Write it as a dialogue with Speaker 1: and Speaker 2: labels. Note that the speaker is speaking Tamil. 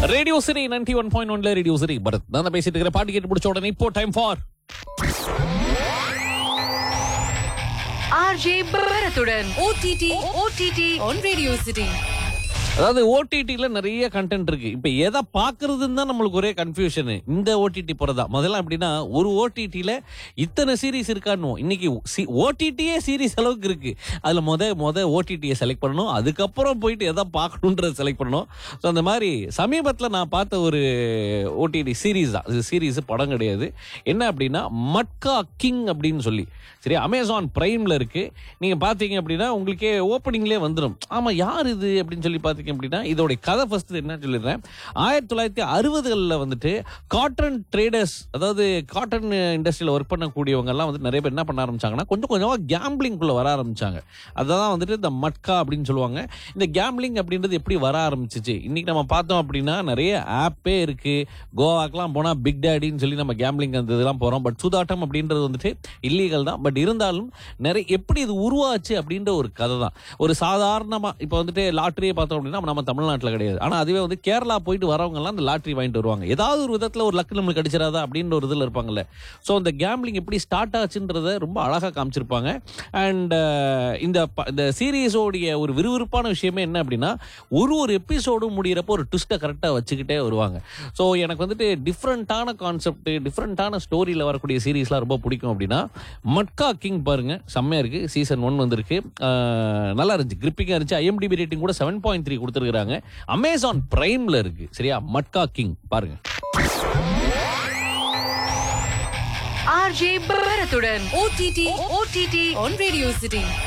Speaker 1: radio Siri ninety one point ஒன்ல ரேடியோ சிரி பரத் நான் தான் பேசிட்டு இருக்கிற பாட்டு கேட்டு முடிச்ச உடனே இப்போ டைம் ஃபார்
Speaker 2: ஆர்ஜே பரத்துடன் OTT OTT on radio city
Speaker 1: அதாவது ஓடிடில நிறைய கண்டென்ட் இருக்கு இப்ப எதை பாக்குறதுன்னு தான் நம்மளுக்கு ஒரே கன்ஃபியூஷன் இந்த ஓடிடி போறதா முதல்ல எப்படின்னா ஒரு ஓடிடில இத்தனை சீரிஸ் இருக்கான்னு இன்னைக்கு ஓடிடியே சீரிஸ் அளவுக்கு இருக்கு அதுல முத முத ஓடிடியை செலக்ட் பண்ணணும் அதுக்கப்புறம் போயிட்டு எதை பார்க்கணுன்றத செலக்ட் பண்ணணும் ஸோ அந்த மாதிரி சமீபத்தில் நான் பார்த்த ஒரு ஓடிடி சீரீஸ் தான் இது சீரீஸ் படம் கிடையாது என்ன அப்படின்னா மட்கா கிங் அப்படின்னு சொல்லி சரி அமேசான் பிரைம்ல இருக்கு நீங்க பாத்தீங்க அப்படின்னா உங்களுக்கே ஓப்பனிங்லேயே வந்துடும் ஆமா யார் இது அப்படின்னு சொல்லி பாத்தீங்க அப்படின்னா இதோட கதை ஃபர்ஸ்ட் என்ன சொல்லிடுறேன் ஆயிரத்தி தொள்ளாயிரத்தி அறுபதுகளில் வந்துட்டு காட்டன் ட்ரேடர்ஸ் அதாவது காட்டன் இண்டஸ்ட்ரியில் ஒர்க் பண்ணக்கூடியவங்க எல்லாம் வந்து நிறைய பேர் என்ன பண்ண ஆரம்பிச்சாங்கன்னா கொஞ்சம் கொஞ்சமாக கேம்பிளிங்குள்ள வர ஆரம்பிச்சாங்க அதான் வந்துட்டு இந்த மட்கா அப்படின்னு சொல்லுவாங்க இந்த கேம்பிளிங் அப்படின்றது எப்படி வர ஆரம்பிச்சிச்சு இன்னைக்கு நம்ம பார்த்தோம் அப்படின்னா நிறைய ஆப்பே இருக்கு கோவாக்கெல்லாம் போனா பிக் டேடின்னு சொல்லி நம்ம கேம்பிளிங் அந்த இதெல்லாம் போறோம் பட் சூதாட்டம் அப்படின்றது வந்துட்டு இல்லீகல் தான் பட் இருந்தாலும் நிறைய எப்படி இது உருவாச்சு அப்படின்ற ஒரு கதை தான் ஒரு சாதாரணமா இப்போ வந்துட்டு லாட்டரியை பார்த்தோம் அப்படின்னா நம்ம தமிழ்நாட்டில் கிடையாது ஆனா அதுவே வந்து கேரளா போயிட்டு வரவங்க எல்லாம் அந்த லாட்டரி வாங்கிட்டு வருவாங்க ஏதாவது ஒரு விதத்துல ஒரு லக்கு நம்மளுக்கு அடிச்சிடாதா அப்படின்ற ஒரு இதுல இருப்பாங்கல்ல ஸோ அந்த கேம்பிளிங் எப்படி ஸ்டார்ட் ஆச்சுன்றத ரொம்ப அழகா காமிச்சிருப்பாங்க அண்ட் இந்த ப- இந்த சீரியஸோடைய ஒரு விறுவிறுப்பான விஷயமே என்ன அப்படின்னா ஒரு ஒரு எபிசோடும் முடியிறப்போ ஒரு ட்விஸ்ட்டை கரெக்டாக வச்சுக்கிட்டே வருவாங்க ஸோ எனக்கு வந்துட்டு டிஃப்ரெண்ட்டான கான்செப்ட் டிஃப்ரெண்ட்டான ஸ்டோரியில் வரக்கூடிய சீரீஸ்லாம் ரொம்ப பிடிக்கும் அப்படின்னா மட்கா கிங் பாருங்க செம்மையா இருக்கு சீசன் ஒன் வந்திருக்கு அஹ், நல்லா இருந்துச்சு கிரிப்பிங்காக இருந்துச்சு ஐஎம்டிபி ரேட்டிங் கூட செவன் பாயிண்ட் த்ரீ கொடுத்துருக்காங்க அமேசான் பிரைம்ல இருக்கு சரியா மட்கா கிங் பாருங்க
Speaker 2: ஆர்ஜே பரத்துடன் OTT OTT on radio city